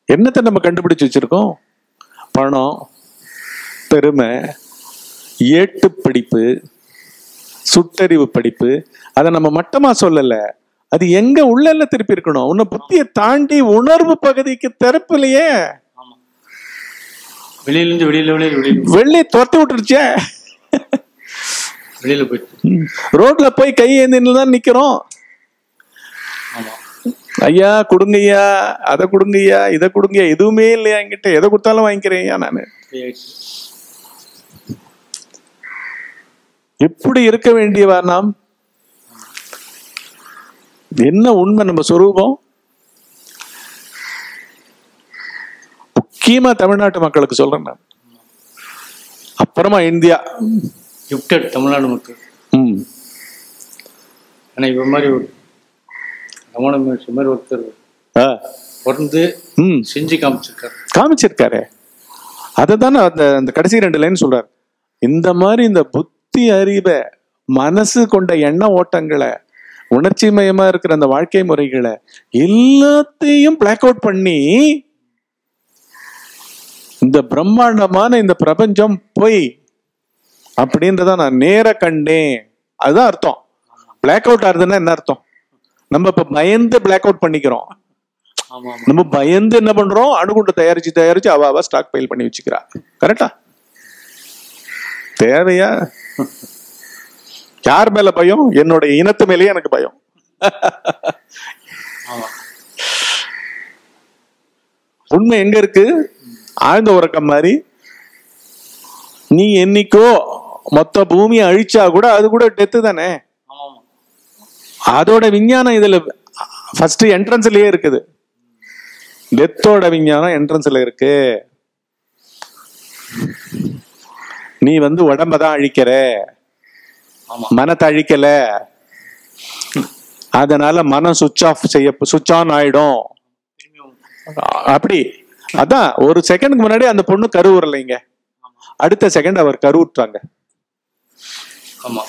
என்னத்தை நம்ம கண்டுபிடிச்சு வச்சிருக்கோம் பணம் பெருமை ஏட்டு படிப்பு சுட்டறிவு படிப்பு அதை நம்ம மட்டமா சொல்லல அது எங்க உள்ள திருப்பி இருக்கணும் உன்னை புத்தியை தாண்டி உணர்வு பகுதிக்கு திறப்பிலையே ஆமா வெளியில இருந்து வெளியில வெளியில வெளியில வெள்ளி துரத்தி விட்டுருச்சே வெளியில போயிட்டு ரோட்ல போய் கை ஏந்தின்னு தான் நிக்கிறோம் ஆமா ஐயா கொடுங்கய்யா அதை கொடுங்கய்யா இதை கொடுங்கய்யா எதுவுமே இல்லையா என்கிட்ட எதை கொடுத்தாலும் வாங்கிக்கிறேன் ஐயா நானு ஃப்ரீ ஆயிடுச்சு எப்படி இருக்க வேண்டியவா நாம் என்ன உண்மை நம்ம சொரூபம் முக்கியமா தமிழ்நாட்டு மக்களுக்கு சொல்றேன் நான் அப்புறமா இந்தியா கிஃப்டட் தமிழ்நாடு மக்கள் ம் ஆனா இவ மாதிரி ஒரு ரமண மகர்ஷி மாதிரி ஒருத்தர் ஆ, பிறந்து ம் செஞ்சு காமிச்சிருக்காரு காமிச்சிருக்காரு அதை தானே அந்த அந்த கடைசி ரெண்டு லைன் சொல்றாரு இந்த மாதிரி இந்த புத்தி அறிவை மனசு கொண்ட எண்ண ஓட்டங்களை உணர்ச்சி மயமா இருக்கிற அந்த வாழ்க்கை முறைகளை எல்லாத்தையும் பிளாக் அவுட் பண்ணி இந்த பிரம்மாண்டமான இந்த பிரபஞ்சம் பொய் அப்படின்றத நான் நேர கண்டேன் அதுதான் அர்த்தம் பிளாக் அவுட் ஆகுதுன்னா என்ன அர்த்தம் நம்ம இப்ப பயந்து பிளாக் அவுட் பண்ணிக்கிறோம் ஆமா ஆமா நம்ம பயந்து என்ன பண்றோம் அணுகுண்டு தயாரிச்சு தயாரிச்சு அவ அவ ஸ்டாக் பைல் பண்ணி வச்சுக்கிறா கரெக்டா தேவையா யார் மேல பயம் என்னோட இனத்து மேலேயே எனக்கு பயம் ஆமா உண்மை எங்க இருக்கு ஆழ்ந்த உறக்கம் மாதிரி நீ என்னைக்கோ மொத்த பூமியை அழிச்சா கூட அது கூட டெத்து தானே ஆமா ஆமா அதோட விஞ்ஞானம் இதுல ஃபர்ஸ்ட் என்ட்ரன்ஸ்லயே இருக்குது டெத்தோட விஞ்ஞானம் என்ட்ரன்ஸ்ல இருக்கு நீ வந்து உடம்ப தான் அழிக்கிற ஆமா மனத்தை அழிக்கல அதனால மனம் சுவிச் ஆஃப் செய்ய சுவிச் ஆன் ஆயிடும் திரும்பியும் அ- அப்படி அதான் ஒரு செகண்டுக்கு முன்னாடி அந்த பொண்ணு கருவுறலைங்க அடுத்த செகண்ட் அவர் கருவுற்றாங்க ஆமா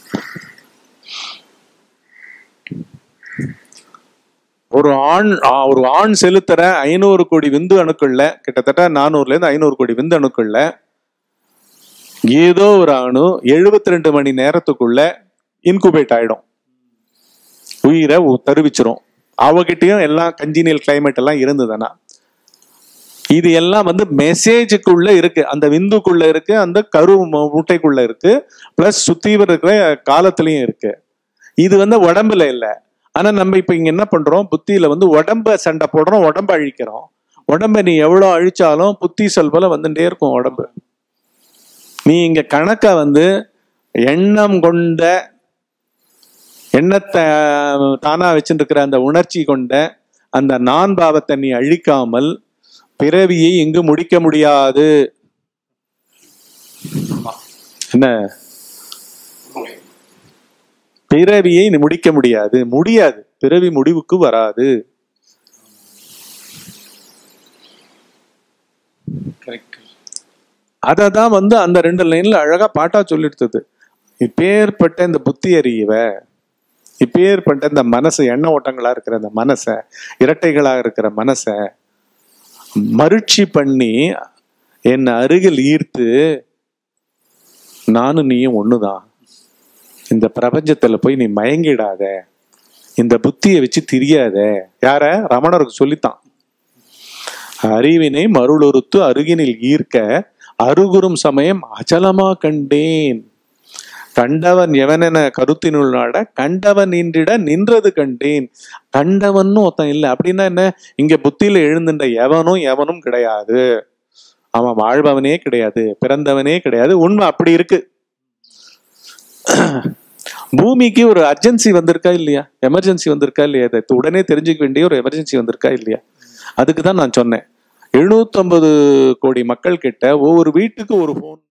ஒரு ஆண் ஆ, ஒரு ஆண் செலுத்துற ஐநூறு கோடி விந்து அணுக்கள்ல கிட்டத்தட்ட நானூறுல இருந்து ஐநூறு கோடி விந்து அணுக்கள்ல ஏதோ ஒரு அணு 72 ரெண்டு மணி நேரத்துக்குள்ள இன்குபேட் ஆயிடும் உயிரை உ- தருவிச்சிரும் அவகிட்டயும் எல்லாம் கஞ்சினியல் கிளைமேட் எல்லாம் இருந்ததுன்னா இது எல்லாம் வந்து மெசேஜுக்குள்ள இருக்கு அந்த விந்துக்குள்ள இருக்கு அந்த கரு மு- முட்டைக்குள்ள இருக்கு பிளஸ் சுத்தி இருக்கிற காலத்திலயும் இருக்கு இது வந்து உடம்புல இல்ல ஆனா நம்ம இப்ப இங்க என்ன பண்றோம் புத்தியில வந்து உடம்ப சண்டை போடுறோம் உடம்ப அழிக்கிறோம் உடம்ப நீ எவ்வளவு அழிச்சாலும் புத்தி சொல் போல வந்துட்டே இருக்கும் உடம்பு நீ இங்க கணக்க வந்து எண்ணம் கொண்ட எண்ணத்தை தானா வச்சுட்டு இருக்கிற அந்த உணர்ச்சி கொண்ட அந்த நான் பாவத்தை நீ அழிக்காமல் பிறவியை இங்கு முடிக்க முடியாது என்ன பிறவியை நீ முடிக்க முடியாது முடியாது பிறவி முடிவுக்கு வராது கரெக்ட் அதை தான் வந்து அந்த ரெண்டு லைன்ல அழகா பாட்டா சொல்லிடுத்தது இப்பேற்பட்ட இந்த புத்தி அறிவ இப்பேற்பட்ட இந்த மனசு எண்ண ஓட்டங்களா இருக்கிற அந்த மனசை இரட்டைகளா இருக்கிற மனசை மருட்சி பண்ணி என்னை அருகில் ஈர்த்து நானும் நீயும் ஒண்ணுதான் இந்த பிரபஞ்சத்துல போய் நீ மயங்கிடாத இந்த புத்தியை வச்சு திரியாத யார ரமணருக்கு சொல்லித்தான் அறிவினை மருளுறுத்து அருகினில் ஈர்க்க அருகுறும் சமயம் அச்சலமா கண்டேன் கண்டவன் எவனென கருத்தினுள் நாட கண்டவன் நின்றிட நின்றது கண்டேன் கண்டவன் ஒருத்தன் இல்லை அப்படின்னா என்ன இங்க புத்தியில எழுந்துட்ட எவனும் எவனும் கிடையாது அவன் வாழ்பவனே கிடையாது பிறந்தவனே கிடையாது உண்மை அப்படி இருக்கு பூமிக்கு ஒரு அர்ஜென்சி வந்திருக்கா இல்லையா எமர்ஜென்சி வந்திருக்கா இல்லையா இதை உடனே தெரிஞ்சுக்க வேண்டிய ஒரு எமர்ஜென்சி வந்திருக்கா இல்லையா அதுக்கு தான் நான் சொன்னேன் எழுநூத்தம்பது கோடி மக்கள் கிட்ட ஒவ்வொரு வீட்டுக்கு ஒரு ஃபோன்